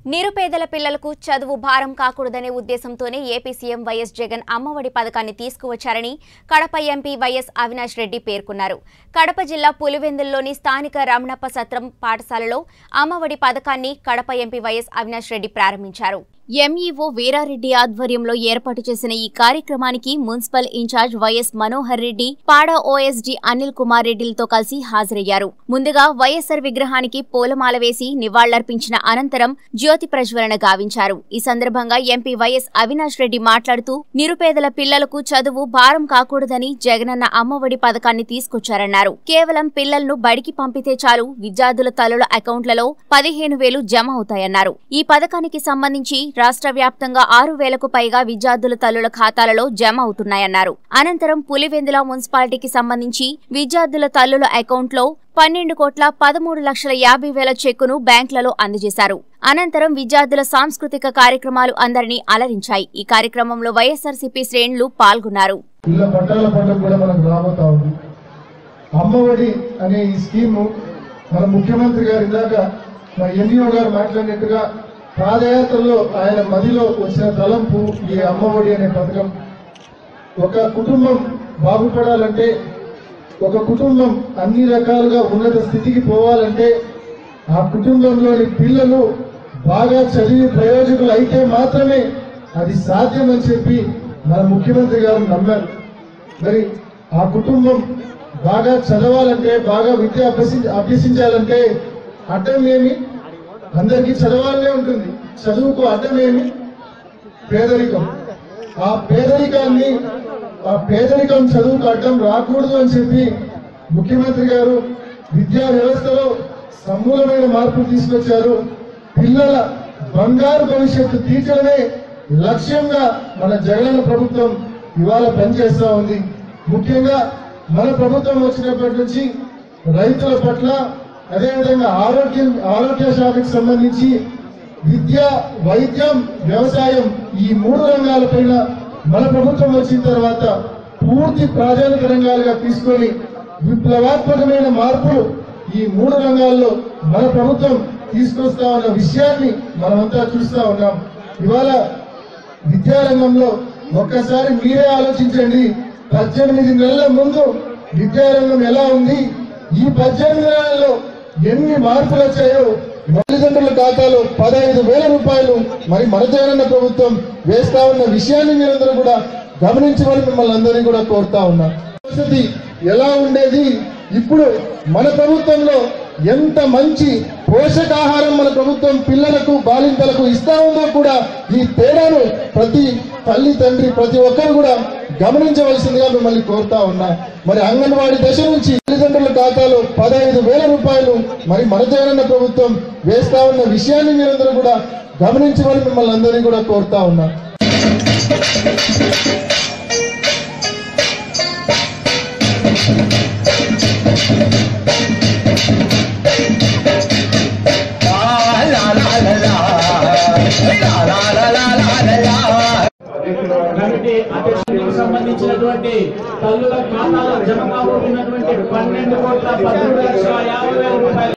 నిరుపేదల పిల్లలకు చదువు భారం కాకూడదనే ఉద్దేశంతోనే AP CM YS Jagan Ammavodi పథకాన్ని తీసుకువచ్చారని కడప ఎంపీ వైఎస్ అవినాష్ రెడ్డి పేర్కొన్నారు కడప జిల్లా పులివెందుల్లోని స్థానిక రమణప్ప సత్రం పాఠశాలలో అమ్మఒడి పథకాన్ని కడప ఎంపీ వైఎస్ అవినాష్ రెడ్డి ప్రారంభించారు ఎంఈఓ వీరారెడ్డి ఆధ్వర్యంలో ఏర్పాటు చేసిన ఈ కార్యక్రమానికి municipal incharge YS Manohar Reddy PADA OSD Anil Kumar రెడ్డిలతో కలిసి హాజరయ్యారు ముందుగా వైఎస్సార్ విగ్రహానికి పూలమాల వేసి నివాళులర్పించిన అనంతరం జ్యోతి ప్రజ్వలన గావించారు ఈ సందర్భంగా ఎంపీ వైఎస్ అవినాష్ రెడ్డి మాట్లాడుతూ నిరుపేదల పిల్లలకు చదువు భారం కాకూడదని జగనన్న అమ్మఒడి పథకాన్ని తీసుకొచ్చారన్నారు కేవలం పిల్లలను బడికి పంపితే చాలు విద్యార్థుల తల్లుల అకౌంట్లలో పదిహేను వేలు జమ అవుతాయన్నారు ఈ పథకానికి సంబంధించి రాష్ట్ర వ్యాప్తంగా ఆరు వేలకు పైగా విద్యార్థుల తల్లుల ఖాతాలలో జమ అవుతున్నాయన్నారు అనంతరం పులివెందుల మున్సిపాలిటీకి సంబంధించి విద్యార్థుల తల్లుల అకౌంట్లో పన్నెండు కోట్ల పదమూడు లక్షల యాభై వేల చెక్కును బ్యాంకులలో అందజేశారు అనంతరం విద్యార్థుల సాంస్కృతిక కార్యక్రమాలు అందరినీ అలరించాయి ఈ కార్యక్రమంలో వైఎస్ఆర్సీపీ శ్రేణులు పాల్గొన్నారు ఇళ్ళ పట్టాల పండుగ కూడా మనకు రాబోతా ఉంది అమ్మఒడి అనే ఈ స్కీము మన ముఖ్యమంత్రి గారు ఇందాక మన ఎంఈఓ గారు మాట్లాడినట్టుగా పాదయాత్రలో ఆయన మదిలో వచ్చిన తలంపు ఈ అమ్మఒడి అనే పథకం ఒక కుటుంబం బాగుపడాలంటే ఒక కుటుంబం అన్ని రకాలుగా ఉన్నత స్థితికి పోవాలంటే ఆ కుటుంబంలోని పిల్లలు బాగా చదివి ప్రయోజకులు అయితే మాత్రమే అది సాధ్యమని చెప్పి మన ముఖ్యమంత్రి గారు నమ్మారు మరి ఆ కుటుంబం బాగా చదవాలంటే బాగా విద్య అభ్యసి అభ్యసించాలంటే అడ్డం ఏమి అందరికీ చదవాలనే ఉంటుంది చదువుకు అడ్డం ఏమి పేదరికం ఆ పేదరికాన్ని ఆ పేదరికం చదువుకు అడ్డం రాకూడదు అని చెప్పి ముఖ్యమంత్రి గారు విద్యా వ్యవస్థలో సమూలమైన మార్పులు తీసుకొచ్చారు పిల్లల బంగారు భవిష్యత్తు తీర్చడమే లక్ష్యంగా మన జగనన్న ప్రభుత్వం ఇవాళ పనిచేస్తా ఉంది ముఖ్యంగా మన ప్రభుత్వం వచ్చినప్పటి నుంచి రైతుల పట్ల అదేవిధంగా ఆరోగ్యం ఆరోగ్య శాఖకు సంబంధించి విద్య వైద్యం వ్యవసాయం ఈ మూడు రంగాలపైన మన ప్రభుత్వం వచ్చిన తర్వాత పూర్తి ప్రాధాన్యత రంగాలుగా తీసుకొని విప్లవాత్మకమైన మార్పులు ఈ మూడు రంగాల్లో మన ప్రభుత్వం తీసుకొస్తా ఉన్న విషయాన్ని మనమంతా చూస్తా ఉన్నాం ఇవాళ విద్యారంగంలో ఒక్కసారి మీరే ఆలోచించండి పద్దెనిమిది నెలల ముందు విద్యారంగం ఎలా ఉంది ఈ పద్దెనిమిది నెలల్లో ఎన్ని మార్పులు వచ్చాయో తల్లిదండ్రుల ఖాతాలో పదహైదు వేల రూపాయలు మరి మన జగనన్న ప్రభుత్వం వేస్తా ఉన్న విషయాన్ని మీరందరూ కూడా గమనించమని మిమ్మల్ని అందరినీ కూడా కోరుతా ఉన్నా పరిస్థితి ఎలా ఉండేది ఇప్పుడు మన ప్రభుత్వంలో ఎంత మంచి పోషకాహారం మన ప్రభుత్వం పిల్లలకు బాలింతలకు ఇస్తా ఉందో కూడా ఈ తేడాను ప్రతి తల్లి తండ్రి ప్రతి ఒక్కరు కూడా గమనించవలసిందిగా మిమ్మల్ని కోరుతా ఉన్నా మరి అంగన్వాడీ దశ నుంచి తల్లిదండ్రుల ఖాతాలో పదహైదు వేల రూపాయలు మరి మన జగనన్న ప్రభుత్వం వేస్తా ఉన్న విషయాన్ని మీరందరూ కూడా గమనించమని మిమ్మల్ని అందరినీ కూడా కోరుతా ఉన్నా కాబట్టి అధ్యక్షుడికి సంబంధించినటువంటి తల్లుల ఖాతాలో జమ కాబోతున్నటువంటి పన్నెండు కోట్ల పదమూడు లక్షల యాభై వేల రూపాయలు